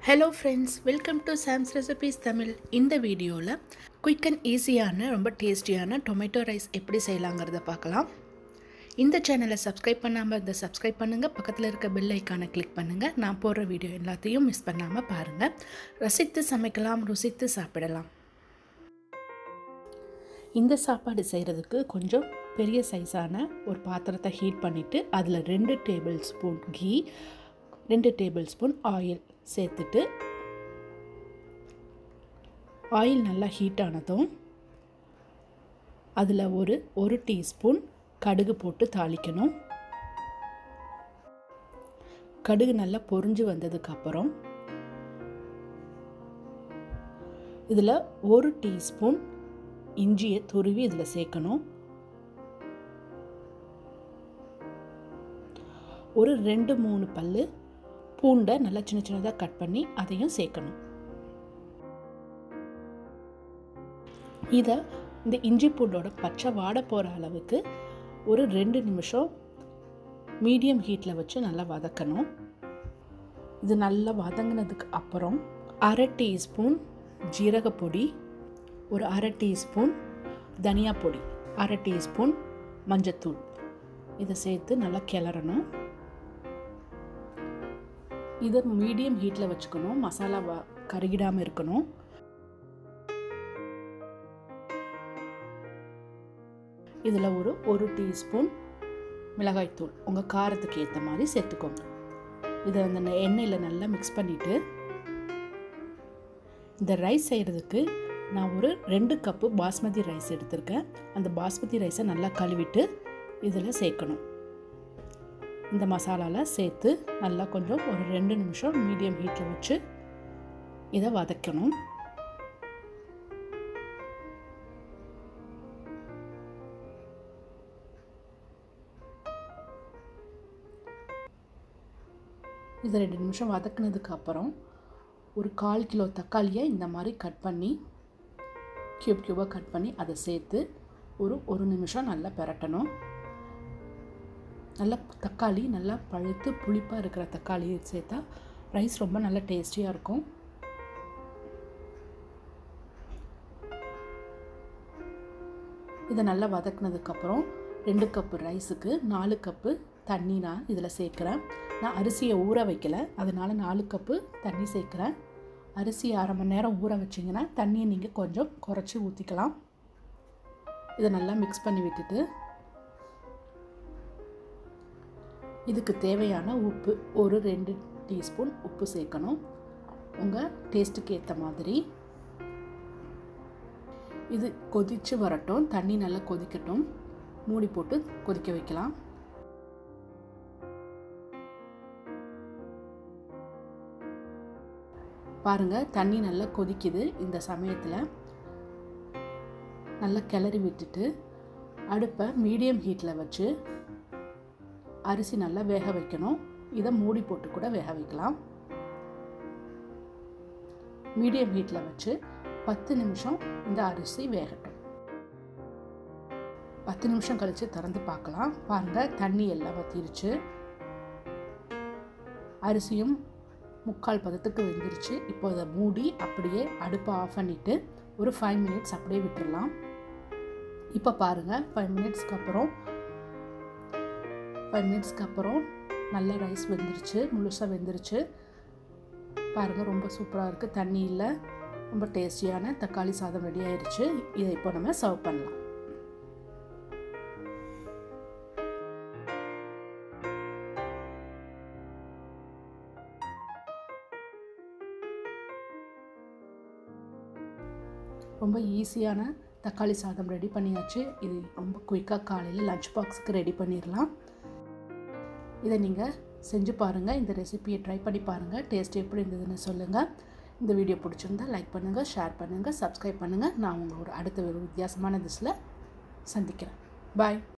hello friends welcome to Sam's recipes Tamil இந்த வீடியோவில் quick and ஈஸியான ரொம்ப டேஸ்டியான டொமேட்டோ ரைஸ் எப்படி செய்யலாங்கிறத பார்க்கலாம் இந்த சேனலை சப்ஸ்கிரைப் பண்ணாமல் இருந்தால் சப்ஸ்கிரைப் பண்ணுங்கள் பக்கத்தில் இருக்க பெல் ஐக்கானை கிளிக் பண்ணுங்கள் நான் போடுற வீடியோ எல்லாத்தையும் மிஸ் பண்ணாமல் பாருங்கள் ரசித்து சமைக்கலாம் ருசித்து சாப்பிடலாம் இந்த சாப்பாடு செய்கிறதுக்கு கொஞ்சம் பெரிய சைஸான ஒரு பாத்திரத்தை ஹீட் பண்ணிவிட்டு அதில் ரெண்டு டேபிள் ஸ்பூன் கீ ரெண்டு டேபிள் ஸ்பூன் ஆயில் சேர்த்துட்டு ஆயில் நல்லா ஹீட் ஆனதும் அதில் ஒரு ஒரு டீஸ்பூன் கடுகு போட்டு தாளிக்கணும் கடுகு நல்லா பொரிஞ்சு வந்ததுக்கப்புறம் இதில் ஒரு டீஸ்பூன் இஞ்சியை துருவி இதில் சேர்க்கணும் ஒரு ரெண்டு மூணு பல் பூண்டை நல்லா சின்ன சின்னதாக கட் பண்ணி அதையும் சேர்க்கணும் இதை இந்த இஞ்சி பூண்டோட பச்சை வாட போகிற அளவுக்கு ஒரு ரெண்டு நிமிஷம் மீடியம் ஹீட்டில் வச்சு நல்லா வதக்கணும் இது நல்லா வதங்கினதுக்கு அப்புறம் அரை டீஸ்பூன் ஜீரகப்பொடி ஒரு அரை டீஸ்பூன் தனியா பொடி அரை டீஸ்பூன் மஞ்சத்தூள் இதை சேர்த்து நல்லா கிளறணும் இதை மீடியம் ஹீட்டில் வச்சுக்கணும் மசாலா வ கருகிடாமல் இருக்கணும் இதில் ஒரு ஒரு டீஸ்பூன் மிளகாய்த்தூள் உங்கள் காரத்துக்கு ஏற்ற மாதிரி சேர்த்துக்கோங்க இதை அந்த எண்ணெயில் நல்லா மிக்ஸ் பண்ணிவிட்டு இந்த ரைஸ் செய்கிறதுக்கு நான் ஒரு ரெண்டு கப்பு பாஸ்மதி ரைஸ் எடுத்திருக்கேன் அந்த பாஸ்மதி ரைஸை நல்லா கழுவிட்டு இதில் சேர்க்கணும் இந்த மசாலாவில் சேர்த்து நல்லா கொஞ்சம் ஒரு ரெண்டு நிமிஷம் மீடியம் ஹீட்டில் வச்சு இதை வதக்கணும் இதை ரெண்டு நிமிஷம் வதக்குனதுக்கு அப்புறம் ஒரு கால் கிலோ தக்காளியை இந்த மாதிரி கட் பண்ணி க்யூப் க்யூபாக கட் பண்ணி அதை சேர்த்து ஒரு ஒரு நிமிஷம் நல்லா பெரட்டணும் நல்லா தக்காளி நல்லா பழுத்து புளிப்பாக இருக்கிற தக்காளி சேர்த்தா ரைஸ் ரொம்ப நல்லா டேஸ்டியாக இருக்கும் இதை நல்லா வதக்குனதுக்கப்புறம் ரெண்டு கப்பு ரைஸுக்கு நாலு கப்பு தண்ணி நான் இதில் சேர்க்குறேன் நான் அரிசியை ஊற வைக்கல அதனால் நாலு கப்பு தண்ணி சேர்க்குறேன் அரிசி அரை மணி நேரம் ஊற வச்சிங்கன்னா தண்ணியை நீங்கள் கொஞ்சம் குறைச்சி ஊற்றிக்கலாம் இதை நல்லா மிக்ஸ் பண்ணி விட்டுட்டு இதுக்கு தேவையான உப்பு ஒரு ரெண்டு டீஸ்பூன் உப்பு சேர்க்கணும் உங்கள் டேஸ்ட்டுக்கு ஏற்ற மாதிரி இது கொதித்து வரட்டும் தண்ணி நல்லா கொதிக்கட்டும் மூடி போட்டு கொதிக்க வைக்கலாம் பாருங்கள் தண்ணி நல்லா கொதிக்குது இந்த சமயத்தில் நல்லா கிளறி விட்டுட்டு அடுப்பை மீடியம் ஹீட்டில் வச்சு அரிசி நல்லா வேக வைக்கணும் இதை மூடி போட்டு கூட வேக வைக்கலாம் மீடியம் ஹீட்டில் வச்சு பத்து நிமிஷம் இந்த அரிசி வேகட்டும் பத்து நிமிஷம் கழித்து திறந்து பார்க்கலாம் பாருங்கள் தண்ணி எல்லாம் வத்திருச்சு அரிசியும் முக்கால் பதத்துக்கு வெந்துருச்சு இப்போ அதை மூடி அப்படியே அடுப்பை ஆஃப் பண்ணிவிட்டு ஒரு ஃபைவ் மினிட்ஸ் அப்படியே விட்டுடலாம் இப்போ பாருங்கள் ஃபைவ் மினிட்ஸ்க்கு அப்புறம் ஃபைவ் மினிட்ஸ்க்கு அப்புறம் நல்ல ரைஸ் வெந்துருச்சு முழுசாக வெந்துருச்சு பாருங்கள் ரொம்ப சூப்பராக இருக்குது தண்ணி இல்லை ரொம்ப டேஸ்டியான தக்காளி சாதம் ரெடி ஆயிடுச்சு இதை இப்போ நம்ம சர்வ் பண்ணலாம் ரொம்ப ஈஸியான தக்காளி சாதம் ரெடி பண்ணியாச்சு இது ரொம்ப குயிக்காக காலையில் லஞ்ச் பாக்ஸுக்கு ரெடி பண்ணிடலாம் இதை நீங்கள் செஞ்சு பாருங்கள் இந்த ரெசிபியை ட்ரை பண்ணி பாருங்கள் டேஸ்ட் எப்படி இருந்ததுன்னு சொல்லுங்கள் இந்த வீடியோ பிடிச்சிருந்தா லைக் பண்ணுங்கள் ஷேர் பண்ணுங்கள் சப்ஸ்கிரைப் பண்ணுங்கள் நான் உங்களோட அடுத்த ஒரு வித்தியாசமான டிஷ்ஷில் சந்திக்கிறேன் பாய்